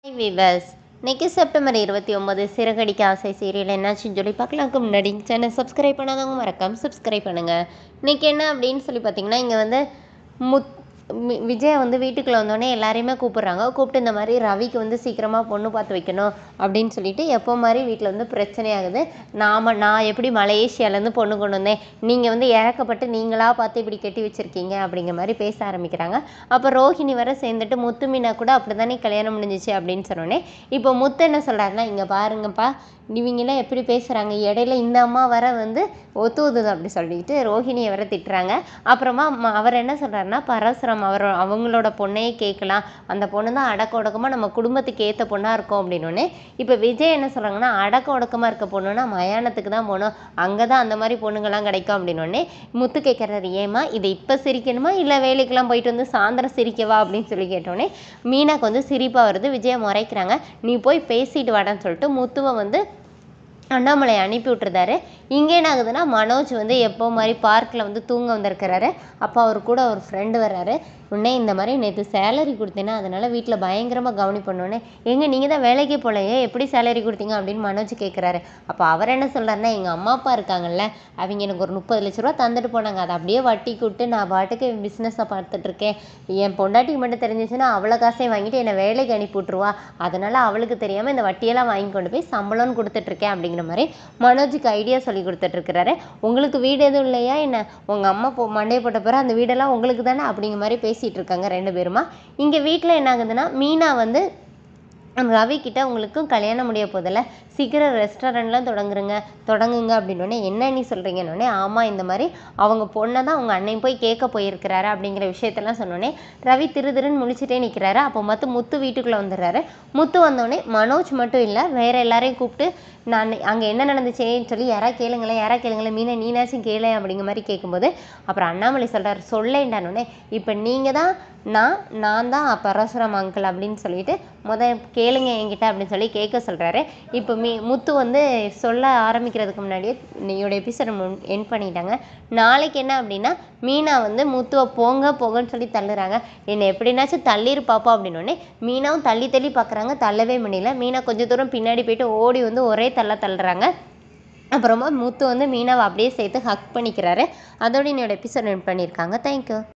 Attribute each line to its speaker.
Speaker 1: விவஸ் இன்னைக்கு செப்டம்பர் இருபத்தி ஒம்பது சிறகடிக்க ஆசை சீரியல் என்னாச்சுன்னு சொல்லி பார்க்கலாம்க்கு முன்னாடி சேனல் சப்ஸ்கிரைப் பண்ணாதவங்க மறக்காம சப்ஸ்கிரைப் பண்ணுங்கள் இன்னைக்கு என்ன அப்படின்னு சொல்லி பார்த்தீங்கன்னா இங்கே வந்து முத் மி- விஜய் வந்து வீட்டுக்குள்ளே வந்தோடனே எல்லாரையுமே கூப்பிட்றாங்க கூப்பிட்டு இந்த மாதிரி ரவிக்கு வந்து சீக்கிரமாக பொண்ணு பார்த்து வைக்கணும் அப்படின்னு சொல்லிட்டு எப்போ மாதிரி வீட்டில் வந்து பிரச்சனையாகுது நாம நான் எப்படி மலேசியாலேருந்து பொண்ணு கொண்டு வந்தேன் நீங்கள் வந்து இறக்கப்பட்டு நீங்களாக பார்த்து இப்படி கட்டி வச்சுருக்கீங்க அப்படிங்கிற மாதிரி பேச ஆரம்பிக்கிறாங்க அப்போ ரோஹிணி வர சேர்ந்துட்டு முத்து மீனா கூட அப்படி தானே கல்யாணம் முடிஞ்சிச்சு அப்படின்னு சொன்னோடனே இப்போ முத்து என்ன சொல்கிறாருன்னா இங்கே பாருங்கப்பா இவங்கெல்லாம் எப்படி பேசுகிறாங்க இடையில இந்த அம்மா வர வந்து ஒத்து ஒத்துது அப்படி சொல்லிட்டு ரோஹிணியை வர திட்டுறாங்க அப்புறமா ம- அவர் என்ன சொல்கிறாருன்னா பரசுரம் அவர் அவங்களோட பொண்ணையே கேட்கலாம் அந்த பொண்ணு தான் அடக்க ஒடுக்கமாக நம்ம குடும்பத்துக்கு ஏற்ற பொண்ணாக இருக்கும் அப்படின்னோடனே இப்போ விஜய் என்ன சொல்கிறாங்கன்னா அடக்க ஒடுக்கமாக இருக்க பொண்ணுன்னா மயானத்துக்கு தான் போகணும் அங்கே தான் அந்த மாதிரி பொண்ணுங்கள்லாம் கிடைக்கும் அப்படின்னோடனே முத்து கேட்குறாரு ஏமா இதை இப்போ சிரிக்கணுமா இல்லை வேலைக்கெல்லாம் போயிட்டு வந்து சாயந்தரம் சிரிக்கவா அப்படின்னு சொல்லி கேட்டோடனே மீனாக்கு வந்து சிரிப்பாக வருது விஜயை முறைக்கிறாங்க நீ போய் பேசிட்டு வாடான்னு சொல்லிட்டு முத்துவை வந்து அண்ணாமலை அனுப்பி விட்டுருந்தாரு இங்கே என்ன ஆகுதுன்னா மனோஜ் வந்து எப்போ மாதிரி பார்க்கில் வந்து தூங்க வந்திருக்கிறாரு அப்போ அவர் கூட ஒரு ஃப்ரெண்டு வர்றாரு உடனே இந்த மாதிரி நேற்று சேலரி கொடுத்தேன்னா அதனால் வீட்டில் பயங்கரமாக கவனிப்பண்ணோடனே எங்க நீங்கள் தான் வேலைக்கே போகலையே எப்படி சேலரி கொடுத்தீங்க அப்படின்னு மனோஜ் கேட்குறாரு அப்போ அவர் என்ன சொல்கிறாருன்னா எங்கள் அம்மா அப்பா இருக்காங்கல்ல அவங்க எனக்கு ஒரு முப்பது லட்ச ரூபா தந்துட்டு போனாங்க அதை அப்படியே வட்டி கூட்டு நான் பாட்டுக்கு பிஸ்னஸை பார்த்துட்ருக்கேன் என் பொண்டாட்டிக்கு மட்டும் தெரிஞ்சிச்சுன்னா அவ்வளோ காசையும் வாங்கிட்டு என்னை வேலைக்கு அனுப்பி விட்ருவா அதனால் அவளுக்கு தெரியாமல் இந்த வட்டியெல்லாம் வாங்கி கொண்டு போய் சம்பளம்னு கொடுத்துட்ருக்கேன் அப்படிங்கிற மாதிரி மனோஜுக்கு ஐடியா சொல்லி கொடுத்துட்ருக்கிறாரு உங்களுக்கு வீடு எதுவும் இல்லையா என்ன உங்கள் அம்மா போ மண்டையை போட்ட பிறகு அந்த வீடெல்லாம் உங்களுக்கு தானே அப்படிங்கிற மாதிரி பேசிகிட்டு இருக்காங்க ரெண்டு பேருமா இங்கே வீட்டில் என்ன ஆகுதுன்னா மீனா வந்து ரவி கிட்ட உங்களுக்கும் கல்யாணம் முடிய போதில்ல சீக்கிரம் ரெஸ்டாரண்ட்லாம் தொடங்குறங்க தொடங்குங்க அப்படின்னோடனே என்ன நீ சொல்கிறீங்கன்னொடனே ஆமாம் இந்த மாதிரி அவங்க பொண்ணை தான் அவங்க அண்ணன் போய் கேட்க போயிருக்கிறாரு அப்படிங்கிற விஷயத்தெல்லாம் சொன்னோடனே ரவி திரு திருன்னு முழிச்சிட்டே நிற்கிறாரு அப்போ மொத்தம் முத்து வீட்டுக்குள்ளே வந்துடுறாரு முத்து வந்தோடனே மனோஜ் மட்டும் இல்லை வேற எல்லாரையும் கூப்பிட்டு நான் அங்கே என்ன நடந்துச்சேன்னு சொல்லி யாரா கேளுங்களேன் யாரா கேளுங்களேன் மீனை நீனாச்சும் கேளேன் அப்படிங்கிற மாதிரி கேட்கும்போது அப்புறம் அண்ணாமலை சொல்கிறார் சொல்லேன்டானோடனே இப்போ நீங்கள் தான் நான் நான் தான் பரசுராம் அங்கிள் அப்படின்னு சொல்லிட்டு முத கேளுங்க என்கிட்ட அப்படின்னு சொல்லி கேட்க சொல்கிறாரு இப்போ மீ முத்து வந்து சொல்ல ஆரம்பிக்கிறதுக்கு முன்னாடியே நீயோட எபிசோட என் பண்ணிட்டாங்க நாளைக்கு என்ன அப்படின்னா மீனா வந்து முத்துவை போங்க போங்கன்னு சொல்லி தள்ளுறாங்க என்னை எப்படின்னாச்சும் தள்ளிரு பாப்பா அப்படின்னோடனே மீனாவும் தள்ளி தள்ளி பார்க்குறாங்க தள்ளவே முடியல மீனா கொஞ்சம் தூரம் பின்னாடி போயிட்டு ஓடி வந்து ஒரே தள்ள தள்ளுறாங்க அப்புறமா முத்து வந்து மீனாவை அப்படியே சேர்த்து ஹக் பண்ணிக்கிறாரு அதோட என்னோட எபிசோட் என் பண்ணியிருக்காங்க தேங்க்யூ